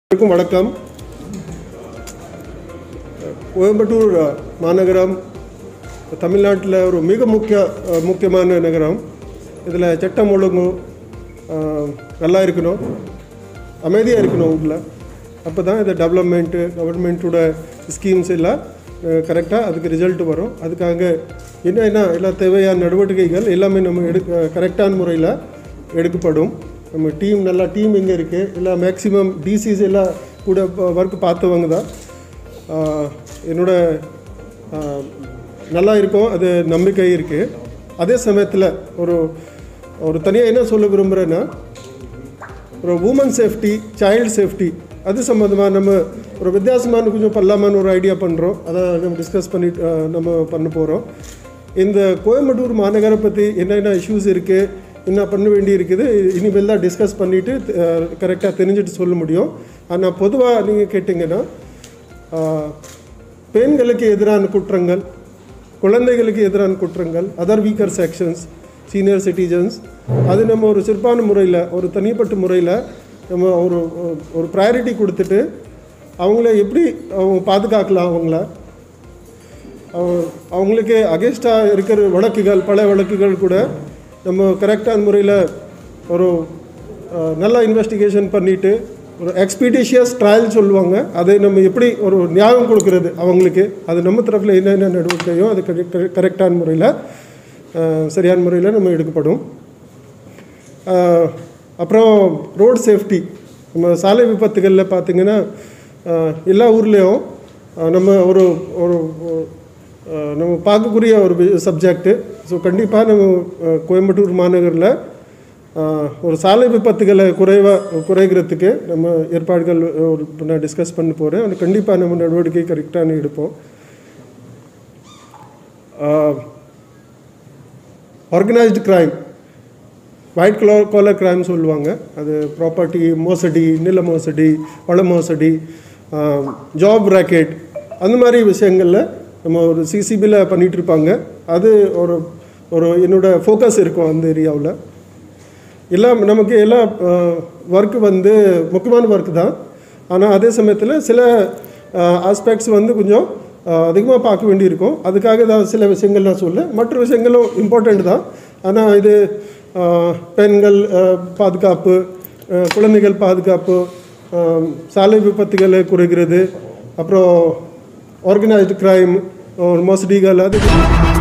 அனைவருக்கும் வணக்கம் கோயம்புத்தூர் மாநகரம் தமிழ்நாட்டில் ஒரு மிக முக்கிய முக்கியமான நகரம் இதில் சட்டம் ஒழுங்கு அஹ், நல்லா இருக்கணும் அமைதியாக இருக்கணும் ஊரில் அப்போ தான் இது டெவலப்மெண்ட்டு கவர்மெண்ட்டோட ஸ்கீம்ஸ் எல்லாம் கரெக்டாக அதுக்கு ரிசல்ட் வரும் அதுக்காக என்னென்ன எல்லா தேவையான நடவடிக்கைகள் எல்லாமே நம்ம எடுக்க கரெக்டான முறையில் எடுக்கப்படும் நம்ம டீம் நல்லா டீம் இங்கே இருக்குது எல்லா மேக்ஸிமம் டிசிஸ் எல்லாம் கூட ஒர்க் பார்த்தவங்க தான் ஆஹ், என்னோட ஆஹ், நல்லா இருக்கும் அது நம்பிக்கை இருக்குது அதே சமயத்தில் ஒரு ஒரு தனியாக என்ன சொல்ல விரும்புகிறேன்னா ஒரு உமன் சேஃப்டி சைல்டு சேஃப்டி அது சம்மந்தமாக நம்ம ஒரு வித்தியாசமான கொஞ்சம் பல்லாமான ஒரு ஐடியா பண்ணுறோம் அதை நம்ம டிஸ்கஸ் பண்ணி அஹ், நம்ம பண்ண போகிறோம் இந்த கோயம்புத்தூர் மாநகரை பற்றி என்னென்ன இஷ்யூஸ் இருக்குது என்ன பண்ண வேண்டி இருக்குது இனிமேல் தான் டிஸ்கஸ் பண்ணிவிட்டு கரெக்டாக தெரிஞ்சுட்டு சொல்ல முடியும் ஆனால் பொதுவாக நீங்கள் கேட்டிங்கன்னா ஆஹ், பெண்களுக்கு எதிரான குற்றங்கள் குழந்தைகளுக்கு எதிரான குற்றங்கள் other weaker sections senior citizens அது நம்ம ஒரு சிறப்பான முறையில் ஒரு தனிப்பட்ட முறையில் நம்ம ஒரு ஒரு ப்ரையாரிட்டி கொடுத்துட்டு அவங்கள எப்படி அவங்க பாதுகாக்கலாம் அவங்கள அவங்க- அவங்களுக்கு அகேன்ஸ்டாக இருக்கிற வழக்குகள் பல வழக்குகள் கூட நம்ம கரெக்டான முறையில் ஒரு அஹ், நல்ல இன்வெஸ்டிகேஷன் பண்ணிவிட்டு ஒரு எக்ஸ்பீடிஷியஸ் ட்ரையல் சொல்லுவாங்க அதை நம்ம எப்படி ஒரு நியாயம் கொடுக்கறது அவங்களுக்கு அது நம்ம தரப்பில் என்னென்ன நடவடிக்கையோ அது கரெக்டான முறையில் சரியான முறையில் நம்ம எடுக்கப்படும் அஹ், அப்புறம் ரோட் சேஃப்டி நம்ம சாலை விபத்துகளில் பார்த்திங்கன்னா அஹ், எல்லா ஊர்லேயும் அஹ், நம்ம ஒரு ஒரு ஒரு, அஹ், நம்ம பார்க்கக்கூடிய ஒரு சப்ஜெக்ட்டு ஸோ கண்டிப்பாக நம்ம அஹ், கோயம்புத்தூர் மாநகரில் அஹ், ஒரு சாலை விபத்துகளை குறைவாக குறைக்கிறதுக்கு நம்ம ஏற்பாடுகள் ஒரு நான் டிஸ்கஸ் பண்ண போகிறேன் அது கண்டிப்பாக நம்ம நடவடிக்கை கரெக்டான எடுப்போம் organised crime white colour collar crime சொல்லுவாங்க அது ப்ராப்பர்ட்டி மோசடி நில மோசடி வள மோசடி ஜாப் ராக்கெட் அந்த மாதிரி விஷயங்களில் நம்ம ஒரு சிசிபியில் பண்ணிகிட்டு இருப்பாங்க அது ஒரு ஒரு என்னோட ஃபோக்கஸ் இருக்கும் அந்த ஏரியாவில் எல்லாம் நமக்கு எல்லா ஒர்க்கு வந்து முக்கியமான ஒர்க் தான் ஆனால் அதே சமயத்தில் சில ஆஸ்பெக்ட்ஸ் வந்து கொஞ்சம் அதிகமாக பார்க்க வேண்டியிருக்கும் அதுக்காக தான் சில விஷயங்கள் நான் சொல்ல மற்ற விஷயங்களும் இம்பார்ட்டண்ட் தான் ஆனால் இது அஹ், பெண்கள் அஹ், பாதுகாப்பு அஹ், குழந்தைகள் பாதுகாப்பு அஹ், சாலை விபத்துகளை குறைக்கிறது அப்புறம் ஆர்கனைஸ்டு கிரைம் மோசடிகள் அது